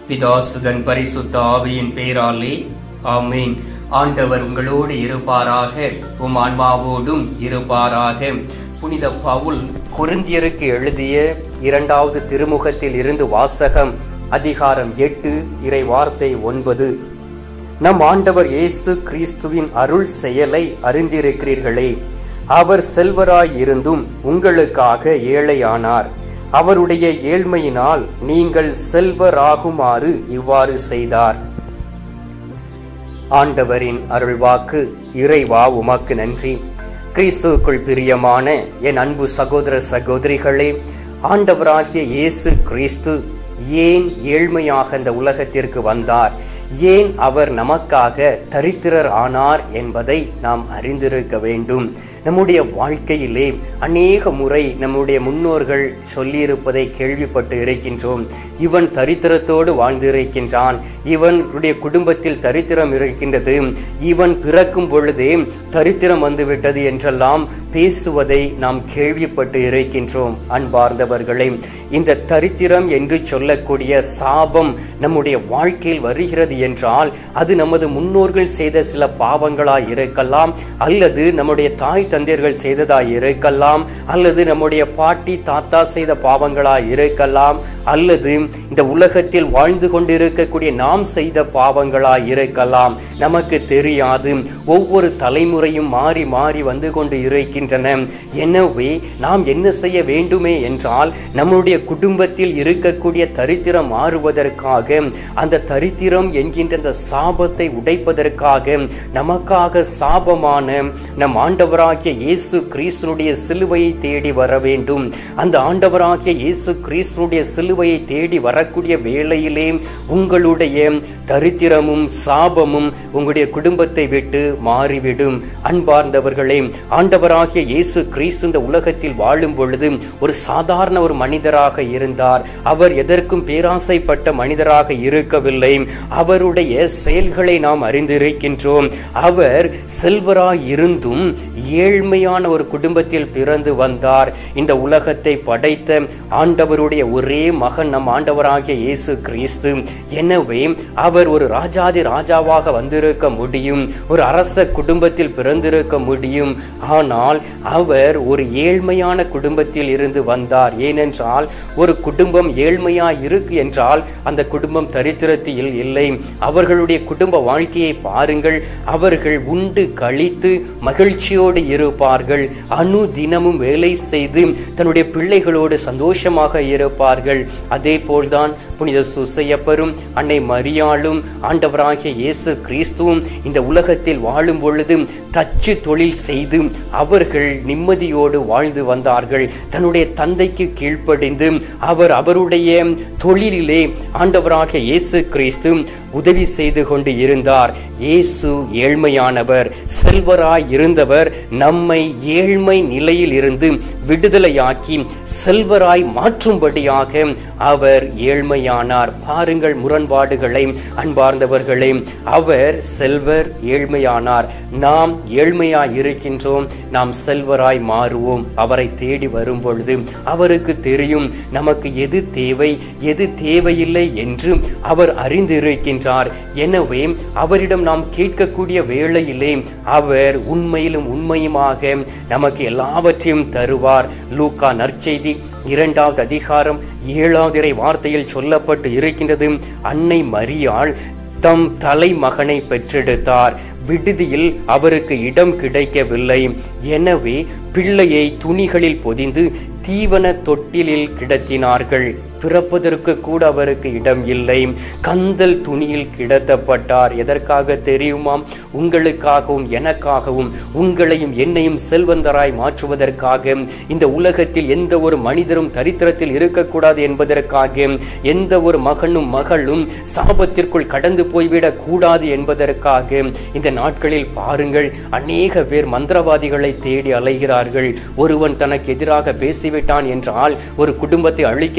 பிதாசுதன் பரிசுத்த ஆவியின் பெயராலே ஆமேன் ஆண்டவர் உங்களோடு இருப்பாராக உம் ஆன்மாவோடும் இருப்பாராக புனித பவுல் குருந்தியருக்கு எழுதிய இரண்டாவது திருமுகத்தில் இருந்து வாசகம் அதிகாரம் எட்டு இறை வார்த்தை ஒன்பது நம் ஆண்டவர் இயேசு கிறிஸ்துவின் அருள் செயலை அறிந்திருக்கிறீர்களே அவர் செல்வராய் இருந்தும் உங்களுக்காக ஏழையானார் அவருடைய ஏழ்மையினால் நீங்கள் செல்வராகுமாறு இவ்வாறு செய்தார் ஆண்டவரின் அருள்வாக்கு இறைவா உமக்கு நன்றி கிறிஸ்துவுக்குள் பிரியமான என் அன்பு சகோதர சகோதரிகளே ஆண்டவராகிய இயேசு கிறிஸ்து ஏன் ஏழ்மையாக இந்த உலகத்திற்கு வந்தார் ஏன் அவர் நமக்காக தரித்திரர் ஆனார் என்பதை நாம் அறிந்திருக்க வேண்டும் நம்முடைய வாழ்க்கையிலே அநேக முறை நம்முடைய முன்னோர்கள் சொல்லியிருப்பதை கேள்விப்பட்டு இருக்கின்றோம் இவன் தரித்திரத்தோடு வாழ்ந்திருக்கின்றான் இவனுடைய குடும்பத்தில் தரித்திரம் இருக்கின்றது இவன் பிறக்கும் பொழுதே தரித்திரம் வந்துவிட்டது என்றெல்லாம் பேசுவதை நாம் கேள்விப்பட்டு இருக்கின்றோம் அன்பார்ந்தவர்களே இந்த தரித்திரம் என்று சொல்லக்கூடிய சாபம் நம்முடைய வாழ்க்கையில் வருகிறது என்றால் அது நமது முன்னோர்கள் செய்த சில பாவங்களாய் இருக்கலாம் அல்லது நம்முடைய தாய் தந்தையர்கள் செய்ததாய் இருக்கலாம் அல்லது நம்முடைய பாட்டி தாத்தா செய்த பாவங்களாய் இருக்கலாம் அல்லது இந்த உலகத்தில் வாழ்ந்து கொண்டிருக்கக்கூடிய நாம் செய்த பாவங்களாய் இருக்கலாம் நமக்கு தெரியாது ஒவ்வொரு தலைமுறையும் மாறி மாறி வந்து கொண்டு இருக்கின்றன எனவே நாம் என்ன செய்ய வேண்டுமே என்றால் நம்முடைய குடும்பத்தில் இருக்கக்கூடிய தரித்திரம் மாறுவதற்காக அந்த தரித்திரம் என்கின்ற அந்த சாபத்தை உடைப்பதற்காக நமக்காக சாபமான நம் ஆண்டவராகிய இயேசு கிறிஸ்துனுடைய சிலுவையை தேடி வர வேண்டும் அந்த ஆண்டவராகிய இயேசு கிறிஸ்துனுடைய சிலுவையை தேடி வரக்கூடிய வேளையிலே உங்களுடைய தரித்திரமும் சாபமும் உங்களுடைய குடும்பத்தை விட்டு மாறிவிடும் அன்பார்ந்தவர்களே ஆண்டவராகிய இயேசு கிறிஸ்து இந்த உலகத்தில் வாழும் பொழுது ஒரு சாதாரண ஒரு மனிதராக இருந்தார் அவர் எதற்கும் பேராசைப்பட்ட மனிதராக இருக்கவில்லை அவருடைய செயல்களை நாம் அறிந்திருக்கின்றோம் அவர் செல்வராய் இருந்தும் ஏழ்மையான ஒரு குடும்பத்தில் பிறந்து வந்தார் இந்த உலகத்தை படைத்த ஆண்டவருடைய ஒரே மகன் நம் ஆண்டவராகிய இயேசு கிறிஸ்து எனவே அவர் ஒரு ராஜாதி ராஜாவாக வந்திருக்க முடியும் ஒரு அரச குடும்பத்தில் பிறந்திருக்க முடியும் ஆனால் அவர் ஒரு ஏழ்மையான குடும்பத்தில் இருந்து வந்தார் ஏனென்றால் ஒரு குடும்பம் ஏழ்மையா இருக்கு என்றால் அந்த குடும்பம் தரித்திரத்தில் இல்லை அவர்களுடைய குடும்ப வாழ்க்கையை பாருங்கள் அவர்கள் உண்டு கழித்து மகிழ்ச்சியோடு இருப்பார்கள் அணு தினமும் வேலை செய்து தன்னுடைய பிள்ளைகளோடு சந்தோஷமாக இருப்பார்கள் அதே போல்தான் புனித சுசையப்பரும் அன்னை மரியாளும் ஆண்டவராகிய இயேசு கிறிஸ்துவும் இந்த உலகத்தில் வாழும் பொழுது தச்சு தொழில் செய்து அவர்கள் நிம்மதியோடு வாழ்ந்து வந்தார்கள் தன்னுடைய தந்தைக்கு கீழ்ப்படிந்து அவர் அவருடைய தொழிலிலே ஆண்டவராகிய இயேசு கிறிஸ்து உதவி செய்து கொண்டு இருந்தார் இயேசு ஏழ்மையானவர் செல்வராய் இருந்தவர் நம்மை ஏழ்மை நிலையில் இருந்து விடுதலையாக்கி செல்வராய் மாற்றும்படியாக அவர் ஏழ்மையானார் பாருங்கள் முரண்பாடுகளை அன்பார்ந்தவர்களே அவர் செல்வர் ஏழ்மையானார் நாம் ஏழ்மையாய் இருக்கின்றோம் நாம் செல்வராய் மாறுவோம் அவரை தேடி வரும் பொழுது அவருக்கு தெரியும் நமக்கு எது தேவை எது தேவையில்லை என்று அவர் அறிந்திருக்கின்றார் எனவே அவரிடம் நாம் கேட்கக்கூடிய வேளையிலே அவர் உண்மையிலும் உண்மையுமாக நமக்கு எல்லாவற்றையும் தருவார் லூக்கா நற்செய்தி இரண்டாவது அதிகாரம் ஏழாவது இறை வார்த்தையில் சொல்லப்பட்டு இருக்கின்றது அன்னை மரியாள் தம் தலைமகனை பெற்றெடுத்தார் விடுதியில் அவருக்கு இடம் கிடைக்கவில்லை எனவே பிள்ளையை துணிகளில் பொதிந்து தீவன தொட்டிலில் கிடத்தினார்கள் பிறப்பதற்கு கூட அவருக்கு இடம் இல்லை கந்தல் துணியில் கிடத்தப்பட்டார் எதற்காக தெரியுமாம் உங்களுக்காகவும் எனக்காகவும் உங்களையும் என்னையும் செல்வந்தராய் மாற்றுவதற்காக இந்த உலகத்தில் எந்த ஒரு மனிதரும் தரித்திரத்தில் இருக்கக்கூடாது என்பதற்காக எந்த ஒரு மகனும் மகளும் சாபத்திற்குள் கடந்து போய்விடக் கூடாது என்பதற்காக இந்த நாட்களில் பாருங்கள் அநேக பேர் மந்திரவாதிகளை தேடி அலைகிறார்கள் ஒருவன் தனக்கு எதிராக பேசிவிட்டான் என்றால் ஒரு குடும்பத்தை அழிக்க வேண்டும்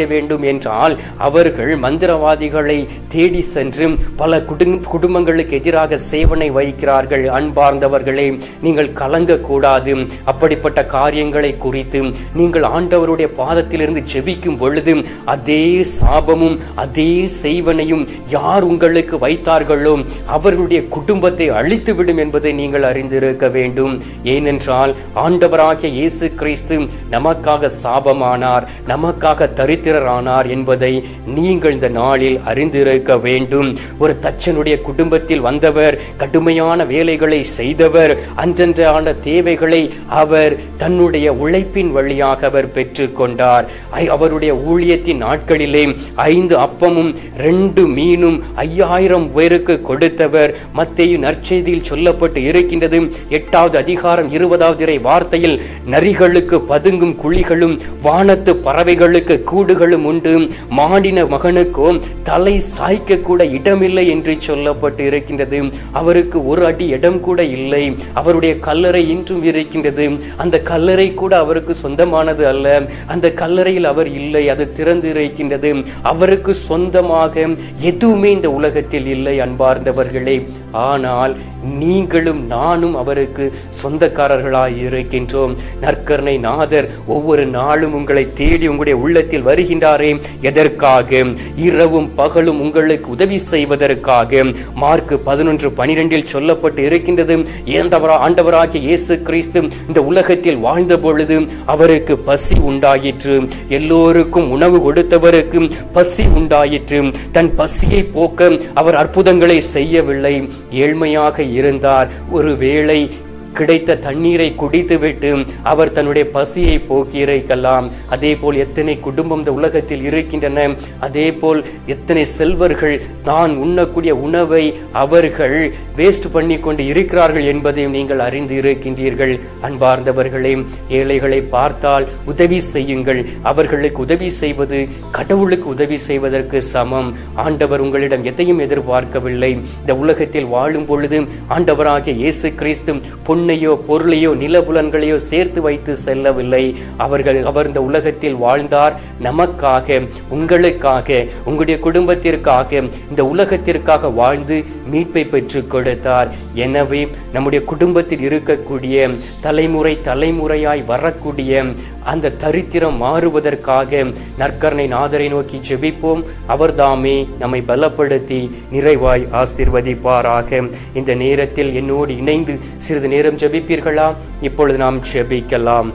என்றால் அவர்கள் மந்திரவாதிகளை தேடி சென்று பல குடும்ப குடும்பங்களுக்கு எதிராக சேவனை வைக்கிறார்கள் அன்பார்ந்தவர்களே நீங்கள் கலங்கக்கூடாது அப்படிப்பட்ட காரியங்களை குறித்து நீங்கள் ஆண்டவருடைய பாதத்திலிருந்து ஜெபிக்கும் பொழுது அதே சாபமும் அதே செய்வனையும் யார் உங்களுக்கு வைத்தார்களோ அவர்களுடைய குடும்பத்தை அழித்துவிடும் என்பதை நீங்கள் அறிந்திருக்க வேண்டும் ஏனென்றால் ஆண்டவராகிய இயேசு கிறிஸ்து நமக்காக சாபமானார் நமக்காக தரித்திரரானார் என்பதை நீங்கள் இந்த நாளில் அறிந்திருக்க வேண்டும் ஒரு தச்சனுடைய குடும்பத்தில் வந்தவர் கடுமையான வேலைகளை செய்தவர் அன்றன்றான தேவைகளை அவர் தன்னுடைய உழைப்பின் வழியாக அவர் பெற்றுக்கொண்டார் ஐ- அவருடைய ஊழியத்தின் நாட்களிலே ஐந்து அப்பமும் ரெண்டு மீனும் ஐயாயிரம் பேருக்கு கொடுத்தவர் மத்தேயு நற்செய்தியில் சொல்லப்பட்டு இருக்கின்றது எட்டாவது அதிகாரம் இருபதாவது இறை வார்த்தையில் நரிகளுக்கு பதுங்கும் குழிகளும் வானத்து பறவைகளுக்கு கூடுகளும் உண்டு மானின மகனுக்கோ தலை சாய்க்க கூட இடமில்லை என்று சொல்லப்பட்டு இருக்கின்றது அவருக்கு ஒரு அடி இடம் கூட இல்லை அவருடைய கல்லறை இன்றும் இருக்கின்றது அந்த கல்லறை கூட அவருக்கு சொந்தமானது அல்ல அந்த கல்லறையில் அவர் இல்லை அது திறந்து இருக்கின்றது அவருக்கு சொந்தமாக எதுவுமே இந்த உலகத்தில் இல்லை அன்பார்ந்தவர்களே ஆனால் நீங்களும் நானும் அவருக்கு சொந்தக்காரர்களாய் இருக்கின்றோம் நற்கருணை நாதர் ஒவ்வொரு நாளும் உங்களை தேடி உங்களுடைய உள்ளத்தில் வருகின்றாரே எதற்காக இரவும் பகலும் உங்களுக்கு உதவி செய்வதற்காக மார்க் பதினொன்று பனிரெண்டில் சொல்லப்பட்டு இருக்கின்றது ஏந்தவரா ஆண்டவராகிய இயேசு கிறிஸ்து இந்த உலகத்தில் வாழ்ந்த பொழுது அவருக்கு பசி உண்டாயிற்று எல்லோருக்கும் உணவு கொடுத்தவருக்கு பசி உண்டாயிற்று தன் பசியை போக்க அவர் அற்புதங்களை செய்யவில்லை ஏழ்மையாக இருந்தார் ஒருவேளை கிடைத்த தண்ணீரை குடித்துவிட்டு அவர் தன்னுடைய பசியை போக்கியிருக்கலாம் அதே போல் எத்தனை குடும்பம் இந்த உலகத்தில் இருக்கின்றன அதே போல் எத்தனை செல்வர்கள் தான் உண்ணக்கூடிய உணவை அவர்கள் வேஸ்ட் பண்ணி கொண்டு இருக்கிறார்கள் என்பதையும் நீங்கள் அறிந்து இருக்கின்றீர்கள் அன்பார்ந்தவர்களே ஏழைகளை பார்த்தால் உதவி செய்யுங்கள் அவர்களுக்கு உதவி செய்வது கடவுளுக்கு உதவி செய்வதற்கு சமம் ஆண்டவர் உங்களிடம் எதையும் எதிர்பார்க்கவில்லை இந்த உலகத்தில் வாழும் பொழுது ஆண்டவராகிய இயேசு கிறிஸ்து பொன்னையோ பொருளையோ நிலபுலன்களையோ சேர்த்து வைத்து செல்லவில்லை அவர்கள் அவர் இந்த உலகத்தில் வாழ்ந்தார் நமக்காக உங்களுக்காக உங்களுடைய குடும்பத்திற்காக இந்த உலகத்திற்காக வாழ்ந்து மீட்பை பெற்றுக் கொடுத்தார் எனவே நம்முடைய குடும்பத்தில் இருக்கக்கூடிய தலைமுறை தலைமுறையாய் வரக்கூடிய அந்த தரித்திரம் மாறுவதற்காக நற்கரணை நாதரை நோக்கி ஜெபிப்போம் அவர்தாமே நம்மை பலப்படுத்தி நிறைவாய் ஆசிர்வதிப்பாராக இந்த நேரத்தில் என்னோடு இணைந்து சிறிது நேரம் ஜெபிப்பீர்களா இப்பொழுது நாம் ஜெபிக்கலாம்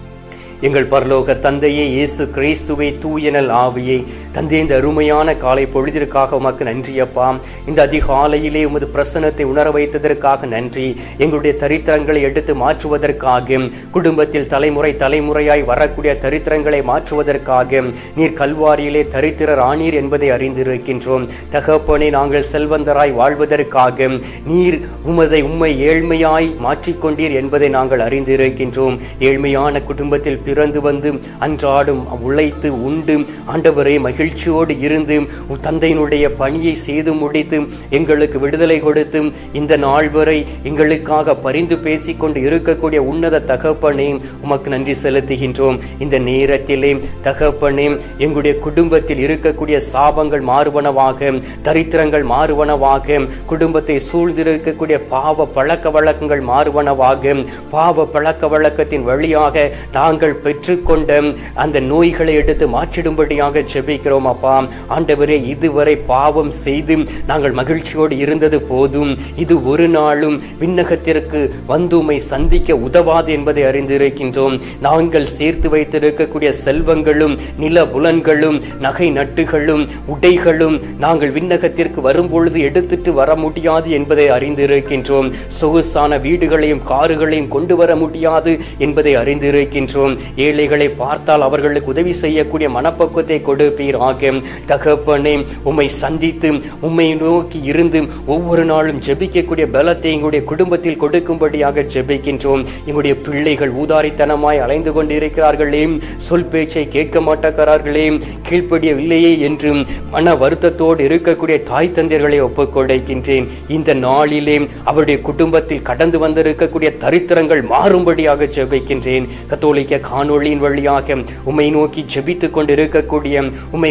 எங்கள் பரலோக தந்தையே இயேசு கிறிஸ்துவை தூயனல் ஆவியை தந்தை இந்த அருமையான காலை பொழுதிற்காக உமக்கு நன்றி அப்பா இந்த அதிகாலையிலே உமது பிரசனத்தை உணர வைத்ததற்காக நன்றி எங்களுடைய தரித்திரங்களை எடுத்து மாற்றுவதற்காக குடும்பத்தில் தலைமுறை தலைமுறையாய் வரக்கூடிய தரித்திரங்களை மாற்றுவதற்காக நீர் கல்வாரியிலே தரித்திரர் ஆனீர் என்பதை அறிந்திருக்கின்றோம் தகப்பனே நாங்கள் செல்வந்தராய் வாழ்வதற்காக நீர் உமதை உம்மை ஏழ்மையாய் மாற்றிக்கொண்டீர் என்பதை நாங்கள் அறிந்திருக்கின்றோம் ஏழ்மையான குடும்பத்தில் பிறந்து வந்து அன்றாடும் உழைத்து உண்டு ஆண்டவரே மகிழ்ச்சியோடு இருந்து உம் தந்தையினுடைய பணியை செய்து முடித்து எங்களுக்கு விடுதலை கொடுத்து இந்த நாள் வரை எங்களுக்காக பரிந்து பேசிக்கொண்டு இருக்கக்கூடிய உன்னத தகப்பனே உமக்கு நன்றி செலுத்துகின்றோம் இந்த நேரத்திலே தகப்பனே எங்களுடைய குடும்பத்தில் இருக்கக்கூடிய சாபங்கள் மாறுவனவாக தரித்திரங்கள் மாறுவனவாக குடும்பத்தை சூழ்ந்திருக்கக்கூடிய பாவ பழக்க வழக்கங்கள் மாறுவனவாக பாவ பழக்க வழக்கத்தின் வழியாக நாங்கள் பெற்றுக்கொண்ட அந்த நோய்களை எடுத்து மாற்றிடும்படியாக ஜெபிக்கிறோம் அப்பா ஆண்டவரே இதுவரை பாவம் செய்து நாங்கள் மகிழ்ச்சியோடு இருந்தது போதும் இது ஒரு நாளும் விண்ணகத்திற்கு வந்து உம்மை சந்திக்க உதவாது என்பதை அறிந்திருக்கின்றோம் நாங்கள் சேர்த்து வைத்திருக்கக்கூடிய செல்வங்களும் நில புலன்களும் நகை நட்டுகளும் உடைகளும் நாங்கள் விண்ணகத்திற்கு வரும்பொழுது எடுத்துட்டு வர முடியாது என்பதை அறிந்திருக்கின்றோம் சொகுசான வீடுகளையும் காருகளையும் கொண்டு வர முடியாது என்பதை அறிந்திருக்கின்றோம் ஏழைகளை பார்த்தால் அவர்களுக்கு உதவி செய்யக்கூடிய மனப்பக்குவத்தை கொடுப்பீராக தகப்பனே உம்மை சந்தித்து உம்மை நோக்கி இருந்து ஒவ்வொரு நாளும் ஜெபிக்கக்கூடிய பலத்தை எங்களுடைய குடும்பத்தில் கொடுக்கும்படியாக ஜெபிக்கின்றோம் எங்களுடைய பிள்ளைகள் ஊதாரித்தனமாய் அலைந்து கொண்டிருக்கிறார்களே சொல் பேச்சை கேட்க மாட்டேங்கிறார்களே கீழ்ப்படியவில்லையே என்று மன வருத்தத்தோடு இருக்கக்கூடிய தாய் தந்தையர்களை ஒப்புக்கொடைக்கின்றேன் இந்த நாளிலே அவருடைய குடும்பத்தில் கடந்து வந்திருக்கக்கூடிய தரித்திரங்கள் மாறும்படியாக ஜெபிக்கின்றேன் கத்தோலிக்க காணொளியின் வழியாக உம்மை நோக்கி ஜெபித்துக் கொண்டிருக்கக்கூடிய உம்மை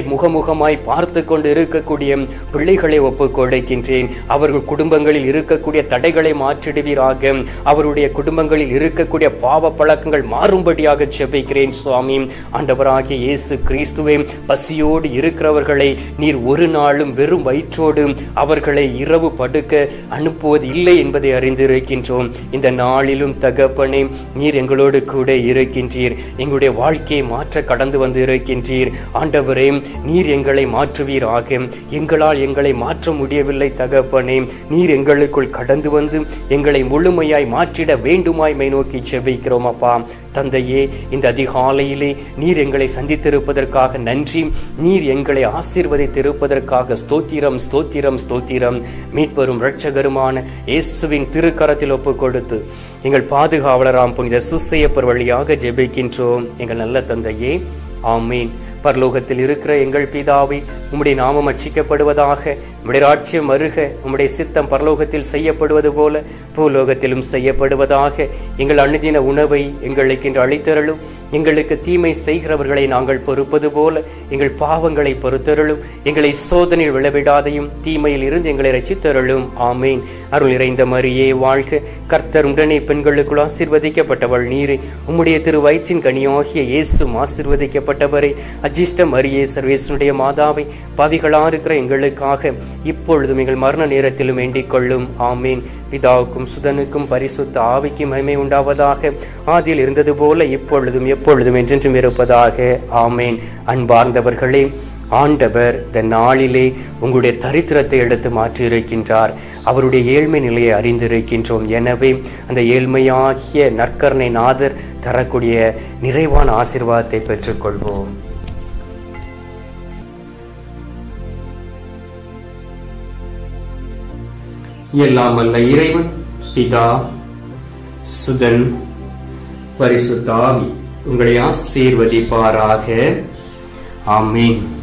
முகமுகமாய் பார்த்து கொண்டு இருக்கக்கூடிய பிள்ளைகளை ஒப்புக் கொடுக்கின்றேன் அவர்கள் குடும்பங்களில் இருக்கக்கூடிய தடைகளை மாற்றிடுவீராக அவருடைய குடும்பங்களில் இருக்கக்கூடிய பாவ பழக்கங்கள் மாறும்படியாக ஜெபிக்கிறேன் சுவாமி ஆண்டவராகிய இயேசு கிறிஸ்துவே பசியோடு இருக்கிறவர்களை நீர் ஒரு நாளும் வெறும் வயிற்றோடு அவர்களை இரவு படுக்க அனுப்புவது இல்லை என்பதை அறிந்திருக்கின்றோம் இந்த நாளிலும் தகப்பனே நீர் எங்களோடு கூட இருக்கின்றீர் எங்களுடைய வாழ்க்கையை மாற்ற கடந்து வந்து இருக்கின்றீர் ஆண்டவரே நீர் எங்களை மாற்றுவீராக எங்களால் எங்களை மாற்ற முடியவில்லை தகப்பனே நீர் எங்களுக்குள் கடந்து வந்து எங்களை முழுமையாய் மாற்றிட வேண்டுமாய் மை நோக்கி செபிக்கிறோம் அப்பா தந்தையே இந்த அதிகாலையிலே நீர் எங்களை சந்தித்திருப்பதற்காக நன்றி நீர் எங்களை ஆசீர்வதித்திருப்பதற்காக ஸ்தோத்திரம் ஸ்தோத்திரம் ஸ்தோத்திரம் மீட்பெரும் இரட்சகருமான இயேசுவின் திருக்கரத்தில் ஒப்பு கொடுத்து எங்கள் பாதுகாவலராம் புனித சுசையப்பர் வழியாக ஜெபிக்கின்றோம் எங்கள் நல்ல தந்தையே ஆமீன் பரலோகத்தில் இருக்கிற எங்கள் பிதாவை உம்முடைய நாமம் அச்சிக்கப்படுவதாக உம்முடைய ராட்சியம் வருக உம்முடைய சித்தம் பரலோகத்தில் செய்யப்படுவது போல பூலோகத்திலும் செய்யப்படுவதாக எங்கள் அனுதின உணவை எங்களுக்கு இன்று அளித்தருளும் எங்களுக்கு தீமை செய்கிறவர்களை நாங்கள் பொறுப்பது போல எங்கள் பாவங்களை பொறுத்தருளும் எங்களை சோதனையில் விழவிடாதையும் தீமையில் இருந்து எங்களை ரசித்தருளும் ஆமேன் அருள் நிறைந்த மரியே வாழ்க கர்த்தர் உடனே பெண்களுக்குள் ஆசீர்வதிக்கப்பட்டவள் நீரே உம்முடைய திரு வயிற்றின் கனியாகிய இயேசும் ஆசீர்வதிக்கப்பட்டவரே அஜிஷ்ட மரியே சர்வேசனுடைய மாதாவை பாவிகளா இருக்கிற எங்களுக்காக இப்பொழுதும் எங்கள் மரண நேரத்திலும் வேண்டிக் கொள்ளும் ஆமேன் பிதாவுக்கும் சுதனுக்கும் பரிசுத்த ஆவிக்கும் மகிமை உண்டாவதாக ஆதியில் இருந்தது போல இப்பொழுதும் எப்பொழுதும் என்றென்றும் இருப்பதாக ஆமேன் அன்பார்ந்தவர்களே ஆண்டவர் இந்த நாளிலே உங்களுடைய தரித்திரத்தை எடுத்து மாற்றியிருக்கின்றார் அவருடைய ஏழ்மை நிலையை அறிந்திருக்கின்றோம் எனவே அந்த ஏழ்மையாகிய நற்கரணை நாதர் தரக்கூடிய நிறைவான ஆசீர்வாதத்தை பெற்றுக்கொள்வோம் எல்லாம் அல்ல இறைவன் பிதா சுதன் பரிசுத்தாவி உங்களை ஆசீர்வதிப்பாராக ஆமீன்